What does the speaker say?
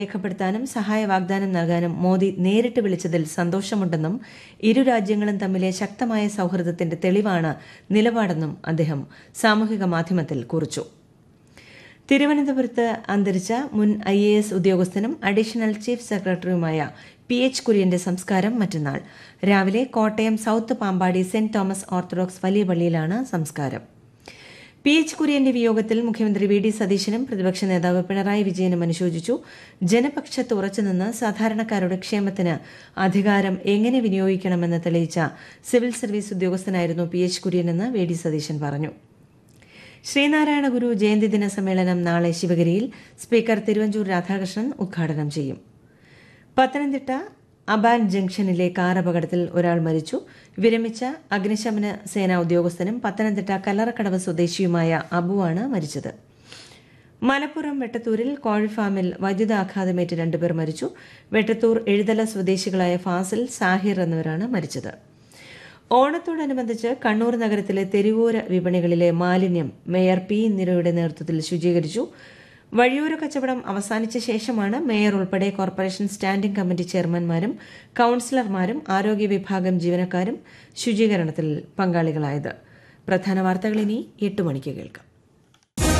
രേഖപ്പെടുത്താനും സഹായ വാഗ്ദാനം നൽകാനും മോദി നേരിട്ട് വിളിച്ചതിൽ സന്തോഷമുണ്ടെന്നും ഇരു രാജ്യങ്ങളും തമ്മിലെ ശക്തമായ സൌഹൃദത്തിന്റെ തെളിവാണ് നിലപാടെന്നും അദ്ദേഹം സാമൂഹിക മാധ്യമത്തിൽ കുറിച്ചു തിരുവനന്തപുരത്ത് അന്തരിച്ച മുൻ ഐ എ എസ് ഉദ്യോഗസ്ഥനും അഡീഷണൽ ചീഫ് സെക്രട്ടറിയുമായ പി എച്ച് കുര്യന്റെ സംസ്കാരം മറ്റന്നാൾ രാവിലെ Kottayam south Pampady saint Thomas orthodox വലിയ പള്ളിയിലാണ് സംസ്കാരം പി എച്ച് കുര്യന്റെ വിയോഗത്തിൽ മുഖ്യമന്ത്രി വി ഡി സതീശനും പ്രതിപക്ഷ നേതാവ് പിണറായി വിജയനും അനുശോചിച്ചു ജനപക്ഷത്ത് ഉറച്ചുനിന്ന് സാധാരണക്കാരുടെ ക്ഷേമത്തിന് അധികാരം എങ്ങനെ വിനിയോഗിക്കണമെന്ന് തെളിയിച്ച സിവിൽ സർവീസ് ഉദ്യോഗസ്ഥനായിരുന്നു പി എച്ച് കുര്യനെന്ന് വി ഡി സതീശൻ പറഞ്ഞു ശ്രീനാരായണ ഗുരു ജയന്തി ദിന സമ്മേളനം നാളെ ശിവഗിരിയിൽ സ്പീക്കർ തിരുവഞ്ചൂർ രാധാകൃഷ്ണൻ ഉദ്ഘാടനം ചെയ്യും പത്തനംതിട്ട അബാൻ ജംഗ്ഷനിലെ കാർ അപകടത്തിൽ ഒരാൾ മരിച്ചു വിരമിച്ച അഗ്നിശമന സേനാ ഉദ്യോഗസ്ഥനും പത്തനംതിട്ട കല്ലറക്കടവ് സ്വദേശിയുമായ അബുവാണ് മരിച്ചത് മലപ്പുറം വെട്ടത്തൂരിൽ കോഴിഫാമിൽ വൈദ്യുതാഘാതമേറ്റ് രണ്ടുപേർ മരിച്ചു വെട്ടത്തൂർ എഴുതല സ്വദേശികളായ ഫാസിൽ സാഹിർ എന്നിവരാണ് മരിച്ചത് ഓണത്തോടനുബന്ധിച്ച് കണ്ണൂർ നഗരത്തിലെ തെരുവോര വിപണികളിലെ മാലിന്യം മേയർ പി ഇന്ദിരയുടെ നേതൃത്വത്തിൽ ശുചീകരിച്ചു വഴിയോര കച്ചവടം അവസാനിച്ച ശേഷമാണ് മേയർ ഉൾപ്പെടെ കോർപ്പറേഷൻ സ്റ്റാൻഡിംഗ് കമ്മിറ്റി ചെയർമാൻമാരും കൌൺസിലർമാരും ആരോഗ്യ വിഭാഗം ജീവനക്കാരും ശുചീകരണത്തിൽ പങ്കാളികളായത് പ്രധാന വാർത്തകൾ ഇനി എട്ട് മണിക്ക് കേൾക്കാം